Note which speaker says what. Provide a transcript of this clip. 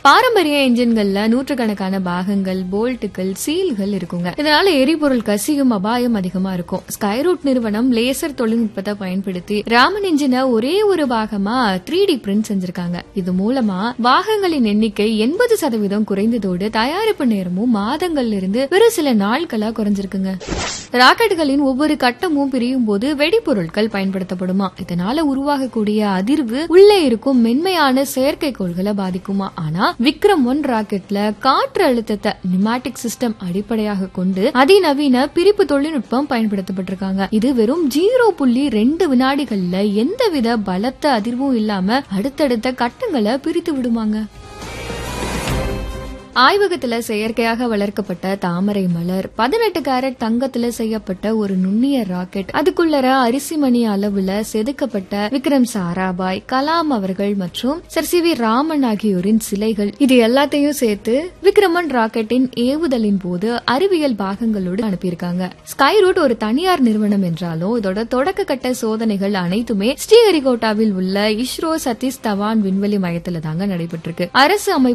Speaker 1: பாரம்பரிய என்ஜின்கள்ல நூற்றுக்கணக்கான பாகங்கள் போல்ட்டுகள் சீல்கள் இருக்குங்க இதனால எரிபொருள் கசியும் அபாயம் அதிகமா இருக்கும் ஸ்கைரூட் நிறுவனம் லேசர் தொழில்நுட்பத்தை பயன்படுத்தி ராமன் என்ஜினை ஒரே ஒரு பாகமா த்ரீ டி பிரிண்ட் செஞ்சிருக்காங்க இது மூலமா பாகங்களின் எண்ணிக்கை எண்பது சதவீதம் குறைந்ததோடு தயாரிப்பு நேரமும் மாதங்கள்ல இருந்து வெறும் சில நாட்களா குறைஞ்சிருக்குங்க ராக்கெட்டுகளின் ஒவ்வொரு கட்டமும் பிரியும் போது வெடிபொருட்கள் பயன்படுத்தப்படுமா இதனால உருவாகக்கூடிய அதிர்வு உள்ளே இருக்கும் மென்மையான செயற்கைக்கோள்களை பாதிக்குமா ஆனா விக்ரம் ஒன் ராக்கெட்ல காற்று அழுத்தத்தை நிமாட்டிக் சிஸ்டம் அடிப்படையாக கொண்டு அதிநவீன பிரிப்பு தொழில்நுட்பம் பயன்படுத்தப்பட்டிருக்காங்க இது வெறும் ஜீரோ புள்ளி ரெண்டு வினாடிகள்ல எந்தவித பலத்த அதிர்வும் இல்லாம அடுத்தடுத்த கட்டங்களை பிரித்து விடுமாங்க ஆய்வகத்துல செயற்கையாக வளர்க்கப்பட்ட தாமரை மலர் பதினெட்டு கேரட் தங்கத்துல செய்யப்பட்ட ஒரு நுண்ணிய ராக்கெட் அதுக்குள்ளர அரிசி மணி அளவுல செதுக்கப்பட்ட விக்ரம் சாராபாய் கலாம் அவர்கள் மற்றும் சர் சி வி ராமன் ஆகியோரின் சிலைகள் இது எல்லாத்தையும் சேர்த்து விக்ரமன் ராக்கெட்டின் ஏவுதலின் போது அறிவியல் பாகங்களோடு அனுப்பியிருக்காங்க ஸ்கை ரூட் ஒரு தனியார் நிறுவனம் என்றாலும் இதோட தொடக்க கட்ட சோதனைகள் அனைத்துமே ஸ்ரீஹரிகோட்டாவில் உள்ள இஸ்ரோ சதீஷ் தவான் விண்வெளி மையத்துல தாங்க நடைபெற்றிருக்கு அரசு அமைப்பு